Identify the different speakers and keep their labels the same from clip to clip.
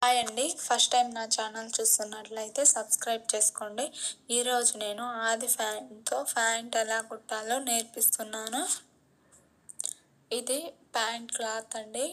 Speaker 1: hi అండి first time నా channel చూస్తున్నట్లయితే సబ్స్క్రైబ్ చేసుకోండి ఈరోజు నేను ఆది ఫ్యాంట్తో ఫ్యాంట్ ఎలా కుట్టాలో నేర్పిస్తున్నాను ఇది ప్యాంట్ క్లాత్ అండి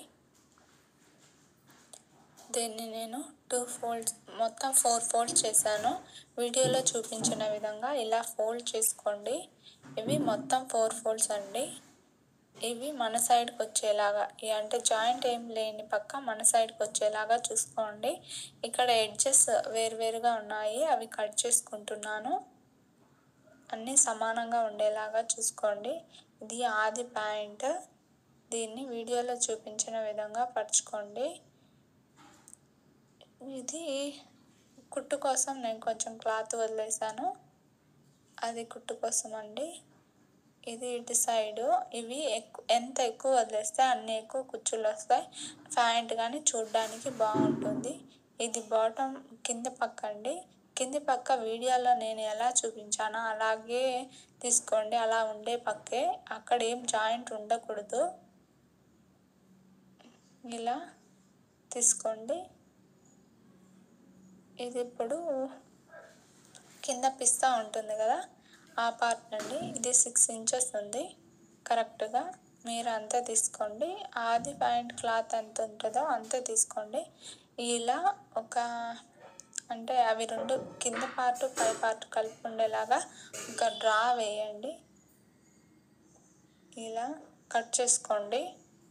Speaker 1: దీన్ని నేను టూ ఫోల్డ్స్ మొత్తం ఫోర్ ఫోల్డ్స్ చేశాను వీడియోలో చూపించిన విధంగా ఇలా ఫోల్డ్ చేసుకోండి ఇవి మొత్తం ఫోర్ ఫోల్డ్స్ అండి ఇవి మన సైడ్కి వచ్చేలాగా అంటే జాయింట్ ఏం లేని పక్క మన సైడ్కి వచ్చేలాగా చూసుకోండి ఇక్కడ ఎడ్జెస్ వేరువేరుగా ఉన్నాయి అవి కట్ చేసుకుంటున్నాను అన్నీ సమానంగా ఉండేలాగా చూసుకోండి ఇది ఆది ప్యాంట్ దీన్ని వీడియోలో చూపించిన విధంగా పరుచుకోండి ఇది కుట్టు కోసం నేను కొంచెం క్లాత్ వదిలేసాను అది కుట్టు కోసం అండి ఇది ఇటు సైడు ఇవి ఎక్కువ ఎంత ఎక్కువ వదిలేస్తే అన్ని ఎక్కువ కుచ్చులు వస్తాయి ప్యాంట్ కానీ చూడడానికి బాగుంటుంది ఇది బాటమ్ కింద పక్క అండి కింది పక్క వీడియోలో నేను ఎలా చూపించానో అలాగే తీసుకోండి అలా ఉండే పక్కే అక్కడ ఏం జాయింట్ ఉండకూడదు ఇలా తీసుకోండి ఇది ఇప్పుడు కింద పిస్తా ఉంటుంది కదా ఆ పార్ట్ అండి ఇది సిక్స్ ఇంచెస్ ఉంది కరెక్ట్గా మీరు అంతే తీసుకోండి ఆది ప్యాంట్ క్లాత్ ఎంత ఉంటుందో అంతే తీసుకోండి ఇలా ఒక అంటే అవి రెండు కింద పార్ట్ పై పార్ట్ కలిపి ఉండేలాగా ఒక డ్రా వేయండి ఇలా కట్ చేసుకోండి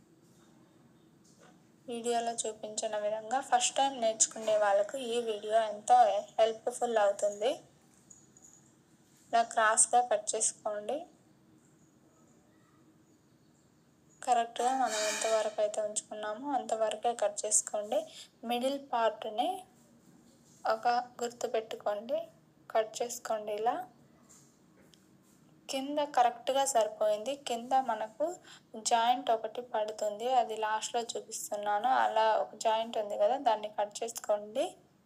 Speaker 1: వీడియోలో చూపించిన విధంగా ఫస్ట్ టైం నేర్చుకునే వాళ్ళకు ఈ వీడియో ఎంతో హెల్ప్ఫుల్ అవుతుంది ఇలా క్రాస్గా కట్ చేసుకోండి కరెక్ట్గా మనం ఎంతవరకు అయితే ఉంచుకున్నామో అంతవరకే కట్ చేసుకోండి మిడిల్ పార్ట్ని ఒక గుర్తు పెట్టుకోండి కట్ చేసుకోండి ఇలా కింద కరెక్ట్గా సరిపోయింది కింద మనకు జాయింట్ ఒకటి పడుతుంది అది లాస్ట్లో చూపిస్తున్నాను అలా ఒక జాయింట్ ఉంది కదా దాన్ని కట్ చేసుకోండి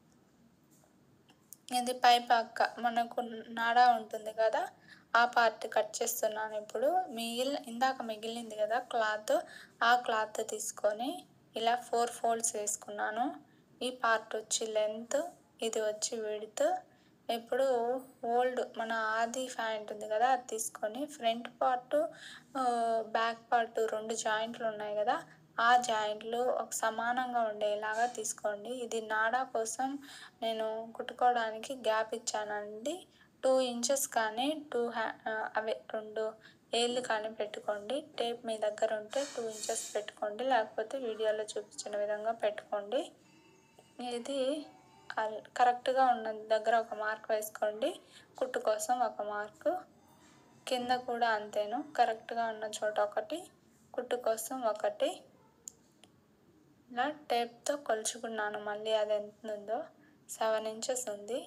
Speaker 1: ఇది పై పక్క మనకు నాడా ఉంటుంది కదా ఆ పార్ట్ కట్ చేస్తున్నాను ఇప్పుడు మిగిల్ ఇందాక మిగిలింది కదా క్లాత్ ఆ క్లాత్ తీసుకొని ఇలా ఫోర్ ఫోల్డ్స్ వేసుకున్నాను ఈ పార్ట్ వచ్చి లెంత్ ఇది వచ్చి విడ్త్ ఇప్పుడు ఓల్డ్ మన ఆది ఫ్యాంట్ ఉంది కదా అది తీసుకొని ఫ్రంట్ పార్ట్ బ్యాక్ పార్ట్ రెండు జాయింట్లు ఉన్నాయి కదా ఆ జాయింట్లు ఒక సమానంగా ఉండేలాగా తీసుకోండి ఇది నాడా కోసం నేను కుట్టుకోవడానికి గ్యాప్ ఇచ్చానండి టూ ఇంచెస్ కానీ టూ హ్యా అవే రెండు ఏళ్ళు కానీ పెట్టుకోండి టేప్ మీ దగ్గర ఉంటే టూ ఇంచెస్ పెట్టుకోండి లేకపోతే వీడియోలో చూపించిన విధంగా పెట్టుకోండి ఇది కరెక్ట్గా ఉన్న దగ్గర ఒక మార్క్ వేసుకోండి కుట్టు కోసం ఒక మార్కు కింద కూడా అంతేను కరెక్ట్గా ఉన్న చోట ఒకటి కుట్టు కోసం ఒకటి ఇలా టేప్తో కొలుచుకున్నాను మళ్ళీ అది ఎంత ఉందో సెవెన్ ఇంచెస్ ఉంది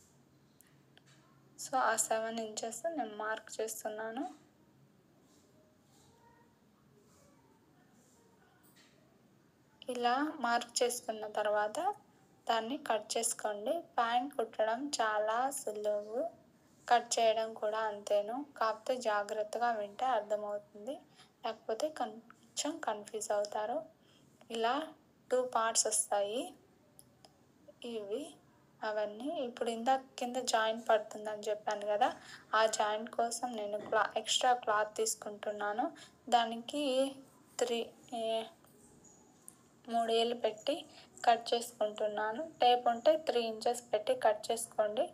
Speaker 1: సో ఆ సెవెన్ ఇంచెస్ నేను మార్క్ చేస్తున్నాను ఇలా మార్క్ చేసుకున్న తర్వాత దాన్ని కట్ చేసుకోండి ప్యాంట్ కుట్టడం చాలా సులువు కట్ చేయడం కూడా అంతేను కాకపోతే జాగ్రత్తగా వింటే అర్థమవుతుంది లేకపోతే కొంచెం కన్ఫ్యూజ్ అవుతారు ఇలా టూ పార్ట్స్ వస్తాయి ఇవి అవన్నీ ఇప్పుడు ఇందాక కింద జాయింట్ పడుతుందని చెప్పాను కదా ఆ జాయింట్ కోసం నేను క్లా ఎక్స్ట్రా క్లాత్ తీసుకుంటున్నాను దానికి త్రీ మూడేళ్ళు పెట్టి కట్ చేసుకుంటున్నాను టేప్ ఉంటే త్రీ ఇంచెస్ పెట్టి కట్ చేసుకోండి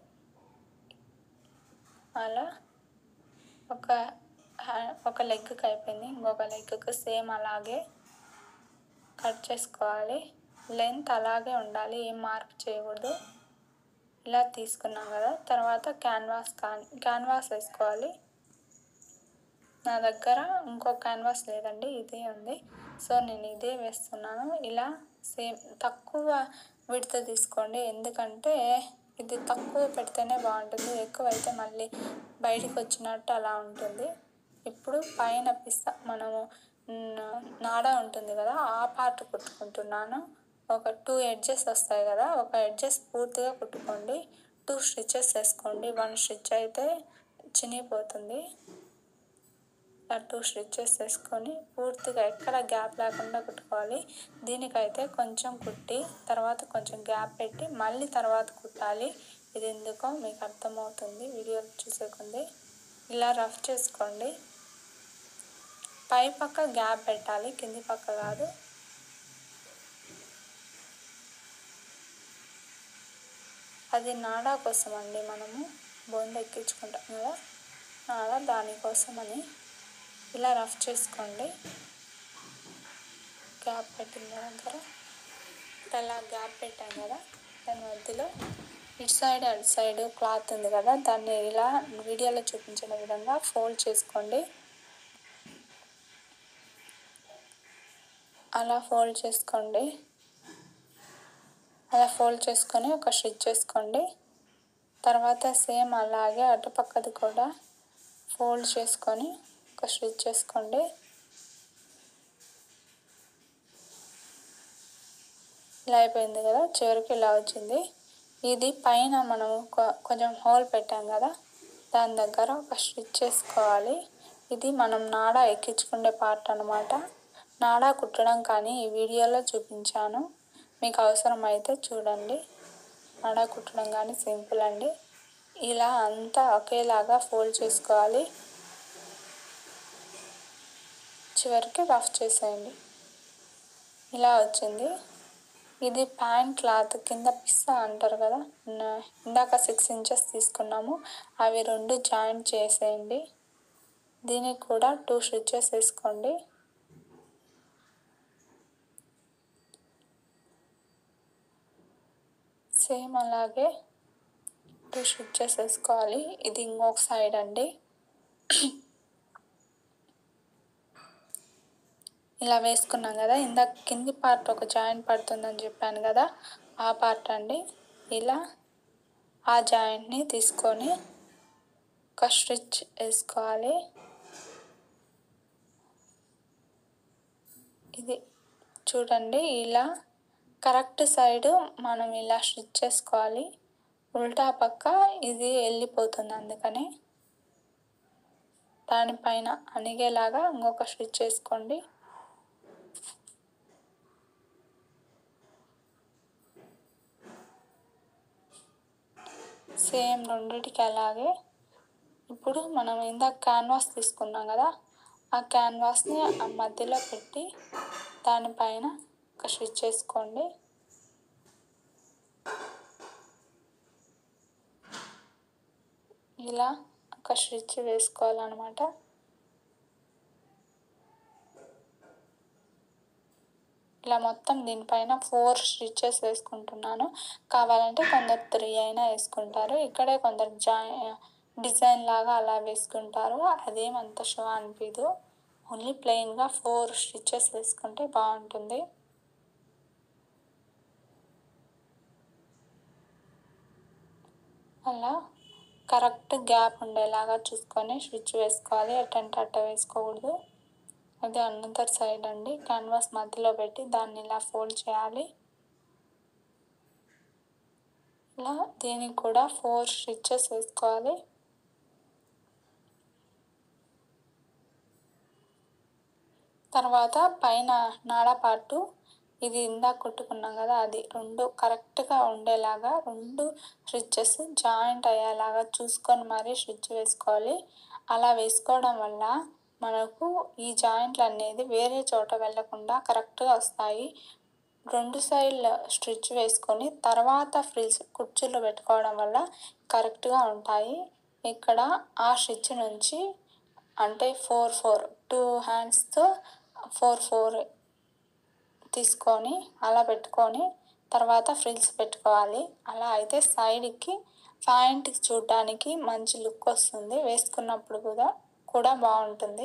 Speaker 1: అలా ఒక ఒక లెగ్కి అయిపోయింది ఇంకొక లెగ్కి సేమ్ అలాగే కట్ చేసుకోవాలి లెంత్ అలాగే ఉండాలి ఏం మార్క్ చేయకూడదు ఇలా తీసుకున్నాం కదా తర్వాత క్యాన్వాస్ క్యాన్వాస్ వేసుకోవాలి నా దగ్గర ఇంకో క్యాన్వాస్ లేదండి ఇదే ఉంది సో నేను ఇదే వేస్తున్నాను ఇలా సేమ్ తక్కువ విడత తీసుకోండి ఎందుకంటే ఇది తక్కువ పెడితేనే బాగుంటుంది ఎక్కువ అయితే మళ్ళీ బయటకు వచ్చినట్టు అలా ఉంటుంది ఇప్పుడు పైన పిస్తా మనము నాడా ఉంటుంది కదా ఆ పార్ట్ కుట్టుకుంటున్నాను ఒక టూ ఎడ్జెస్ వస్తాయి కదా ఒక ఎడ్జెస్ పూర్తిగా కుట్టుకోండి టూ స్టిచెస్ వేసుకోండి వన్ స్టిచ్ అయితే చినిగిపోతుంది ఇలా టూ స్టిచ్చెస్ వేసుకొని పూర్తిగా ఎక్కడ గ్యాప్ లేకుండా కుట్టుకోవాలి దీనికైతే కొంచెం కుట్టి తర్వాత కొంచెం గ్యాప్ పెట్టి మళ్ళీ తర్వాత కుట్టాలి ఇది ఎందుకో మీకు అర్థమవుతుంది వీడియో చూసేకుంది ఇలా రఫ్ చేసుకోండి పై పక్క గ్యాప్ పెట్టాలి కింది పక్క కాదు అది నాడా కోసం అండి మనము బొంద ఎక్కించుకుంటాం కదా నాడా దానికోసమని ఇలా రఫ్ చేసుకోండి గ్యాప్ పెట్టిన దగ్గర ఇలా గ్యాప్ పెట్టాం కదా దాని మధ్యలో ఇటు సైడ్ అటు సైడ్ క్లాత్ ఉంది కదా దాన్ని ఇలా వీడియోలో చూపించిన విధంగా ఫోల్డ్ చేసుకోండి అలా ఫోల్డ్ చేసుకోండి అలా ఫోల్డ్ చేసుకొని ఒక స్టిచ్ చేసుకోండి తర్వాత సేమ్ అలాగే అటుపక్కది కూడా ఫోల్డ్ చేసుకొని ఒక స్టిచ్ చేసుకోండి ఇలా అయిపోయింది కదా చివరికి ఇలా వచ్చింది ఇది పైన మనం కొంచెం హోల్ పెట్టాం కదా దాని దగ్గర ఒక స్టిచ్ చేసుకోవాలి ఇది మనం నాడా ఎక్కించుకునే పార్ట్ అనమాట నాడా కుట్టడం కానీ ఈ వీడియోలో చూపించాను మీకు అవసరమైతే చూడండి నాడా కుట్టడం కానీ సింపుల్ అండి ఇలా అంతా ఒకేలాగా ఫోల్డ్ చేసుకోవాలి చివరికి రఫ్ చేసేయండి ఇలా వచ్చింది ఇది ప్యాంట్ క్లాత్ కింద పిస్సా అంటారు కదా ఇందాక సిక్స్ ఇంచెస్ తీసుకున్నాము అవి రెండు జాయింట్ చేసేయండి దీనికి కూడా టూ స్టిచెస్ వేసుకోండి సేమ్ అలాగే టూ స్టిచెస్ వేసుకోవాలి ఇది ఇంకొక సైడ్ అండి ఇలా వేసుకున్నాం కదా ఇందాక కింది పార్ట్ ఒక జాయింట్ పడుతుందని చెప్పాను కదా ఆ పార్ట్ అండి ఇలా ఆ జాయింట్ని తీసుకొని ఒక స్టిచ్ వేసుకోవాలి ఇది చూడండి ఇలా కరెక్ట్ సైడ్ మనం ఇలా స్టిచ్ చేసుకోవాలి ఉల్టా పక్క ఇది వెళ్ళిపోతుంది అందుకని దానిపైన అణిగేలాగా ఇంకొక స్టిచ్ వేసుకోండి సేమ్ రెండిటికి అలాగే ఇప్పుడు మనం ఇందాక క్యాన్వాస్ తీసుకున్నాం కదా ఆ క్యాన్వాస్ని ఆ మధ్యలో పెట్టి దానిపైన ఒక స్టిచ్ చేసుకోండి ఇలా ఒక స్టిచ్ వేసుకోవాలన్నమాట ఇలా మొత్తం దీనిపైన ఫోర్ స్టిచెస్ వేసుకుంటున్నాను కావాలంటే కొందరు త్రీ అయినా వేసుకుంటారు ఇక్కడే కొందరు జాయి డిజైన్ లాగా అలా వేసుకుంటారు అదేమంత షో అనిపించదు ఓన్లీ ప్లెయిన్గా ఫోర్ స్టిచెస్ వేసుకుంటే బాగుంటుంది అలా కరెక్ట్ గ్యాప్ ఉండేలాగా చూసుకొని స్విచ్ వేసుకోవాలి ఎటంటే అట్ట వేసుకోకూడదు అది అనదర్ సైడ్ అండి క్యాన్వాస్ మధ్యలో పెట్టి దాన్ని ఇలా ఫోల్డ్ చేయాలి ఇలా దీనికి కూడా ఫోర్ స్టిచెస్ వేసుకోవాలి తర్వాత పైన నాడ పార్టు ఇది ఇందాక కుట్టుకున్నాం కదా అది రెండు కరెక్ట్గా ఉండేలాగా రెండు స్టిచ్చెస్ జాయింట్ అయ్యేలాగా చూసుకొని మరీ స్టిచ్ వేసుకోవాలి అలా వేసుకోవడం వల్ల మనకు ఈ జాయింట్లు అనేది వేరే చోట వెళ్ళకుండా కరెక్ట్గా వస్తాయి రెండు సైడ్ల స్టిచ్ వేసుకొని తర్వాత ఫ్రిల్స్ కుర్చీలో పెట్టుకోవడం వల్ల కరెక్ట్గా ఉంటాయి ఇక్కడ ఆ స్టిచ్ నుంచి అంటే ఫోర్ ఫోర్ టూ హ్యాండ్స్తో ఫోర్ ఫోర్ తీసుకొని అలా పెట్టుకొని తర్వాత ఫ్రిల్స్ పెట్టుకోవాలి అలా అయితే సైడ్కి ప్యాంట్ చూడడానికి మంచి లుక్ వస్తుంది వేసుకున్నప్పుడు కూడా కూడా బాగుంటుంది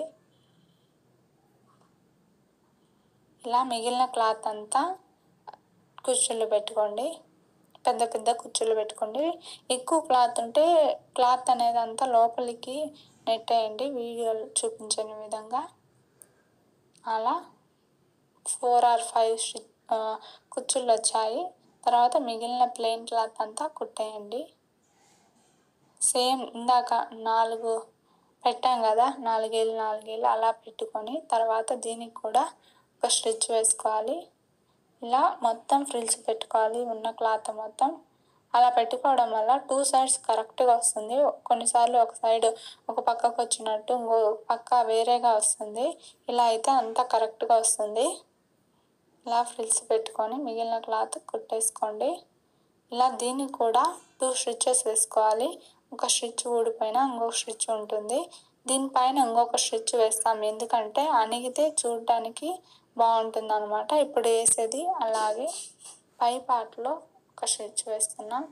Speaker 1: ఇలా మిగిలిన క్లాత్ అంతా కుర్చీలు పెట్టుకోండి పెద్ద పెద్ద కుర్చీలు పెట్టుకోండి ఎక్కువ క్లాత్ ఉంటే క్లాత్ అనేది అంతా లోపలికి నెట్టేయండి వీడియోలు చూపించిన విధంగా అలా ఫోర్ ఆర్ ఫైవ్ కుచ్చుళ్ళు వచ్చాయి తర్వాత మిగిలిన ప్లెయిన్ క్లాత్ అంతా కుట్టేయండి సేమ్ ఇందాక నాలుగు పెట్టాం కదా నాలుగేళ్ళు నాలుగేళ్ళు అలా పెట్టుకొని తర్వాత దీనికి కూడా ఒక స్టిచ్ వేసుకోవాలి ఇలా మొత్తం ఫ్రిల్స్ పెట్టుకోవాలి ఉన్న క్లాత్ మొత్తం అలా పెట్టుకోవడం వల్ల టూ సైడ్స్ కరెక్ట్గా వస్తుంది కొన్నిసార్లు ఒక సైడ్ ఒక పక్కకు వచ్చినట్టు ఇంకో పక్క వేరేగా వస్తుంది ఇలా అయితే అంతా కరెక్ట్గా వస్తుంది ఇలా ఫ్రిల్స్ పెట్టుకొని మిగిలిన క్లాత్ కుట్టేసుకోండి ఇలా దీన్ని కూడా టూ స్టిచ్చెస్ వేసుకోవాలి ఒక స్టిచ్ ఊడిపోయిన ఇంకొక స్టిచ్ ఉంటుంది దీనిపైన ఇంకొక స్టిచ్ వేస్తాం ఎందుకంటే అణిగితే చూడడానికి బాగుంటుంది అనమాట ఇప్పుడు వేసేది అలాగే పై పార్ట్లో ఒక స్టిచ్ వేస్తున్నాం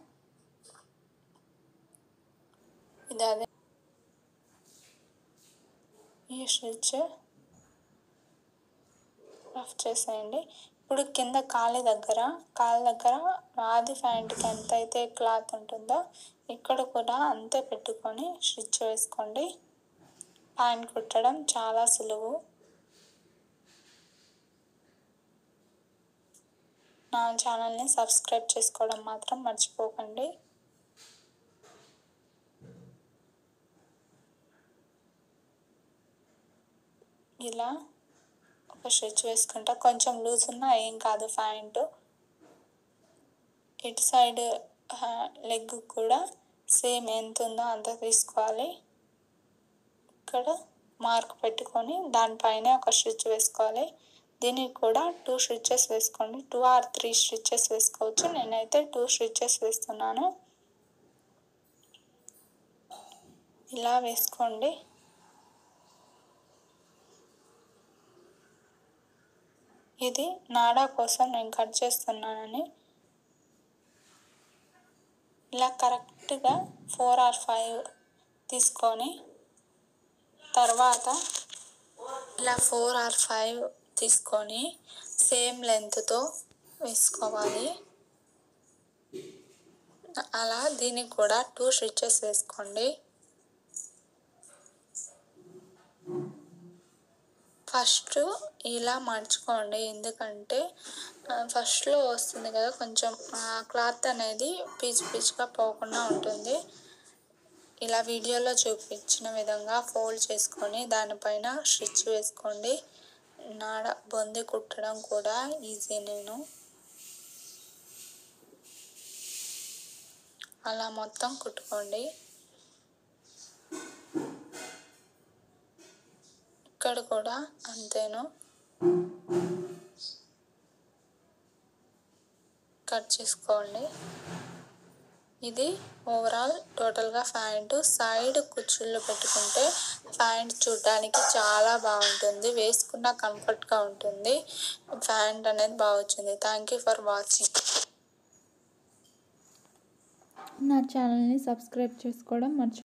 Speaker 1: ఇది అదే ఈ స్టిచ్ రఫ్ చేసేయండి ఇప్పుడు కింద కాలి దగ్గర కాలి దగ్గర ఆది ప్యాంట్కి ఎంత అయితే క్లాత్ ఉంటుందో ఇక్కడ కూడా అంతే పెట్టుకొని స్టిచ్ వేసుకోండి ప్యాంట్ కుట్టడం చాలా సులువు నా ఛానల్ని సబ్స్క్రైబ్ చేసుకోవడం మాత్రం మర్చిపోకండి ఇలా ఒక స్టిచ్ వేసుకుంటా కొంచెం లూజ్ ఉన్నా ఏం కాదు ప్యాంట్ ఇటు సైడ్ లెగ్ కూడా సేమ్ ఎంత ఉందో అంత తీసుకోవాలి ఇక్కడ మార్క్ పెట్టుకొని దానిపైన ఒక స్టిచ్ వేసుకోవాలి దీనికి కూడా టూ స్టిచ్చెస్ వేసుకోండి టూ ఆర్ త్రీ స్టిచ్చెస్ వేసుకోవచ్చు నేనైతే టూ స్టిచ్చెస్ వేస్తున్నాను ఇలా వేసుకోండి ఇది నాడా కోసం నేను కట్ చేస్తున్నానని ఇలా కరెక్ట్గా ఫోర్ ఆర్ ఫైవ్ తీసుకొని తర్వాత ఇలా ఫోర్ ఆర్ ఫైవ్ తీసుకొని సేమ్ లెంత్తో వేసుకోవాలి అలా దీనికి కూడా టూ స్టిచ్చెస్ వేసుకోండి ఫస్ట్ ఇలా మర్చుకోండి ఎందుకంటే ఫస్ట్లో వస్తుంది కదా కొంచెం క్లాత్ అనేది పీచు పీచుగా పోకుండా ఉంటుంది ఇలా వీడియోలో చూపించిన విధంగా ఫోల్డ్ చేసుకొని దానిపైన స్టిచ్ వేసుకోండి నాడ బొంది కుట్టడం కూడా ఈజీ నేను అలా మొత్తం కుట్టుకోండి ఇక్కడ కూడా అంతేను కట్ చేసుకోండి ఇది ఓవరాల్ టోటల్గా ప్యాంటు సైడ్ కుచ్చుళ్ళు పెట్టుకుంటే ప్యాంట్ చూడడానికి చాలా బాగుంటుంది వేసుకున్న కంఫర్ట్గా ఉంటుంది ప్యాంట్ అనేది బాగా వచ్చింది థ్యాంక్ యూ ఫర్ వాచింగ్
Speaker 2: నా ఛానల్ని సబ్స్క్రైబ్ చేసుకోవడం మర్చి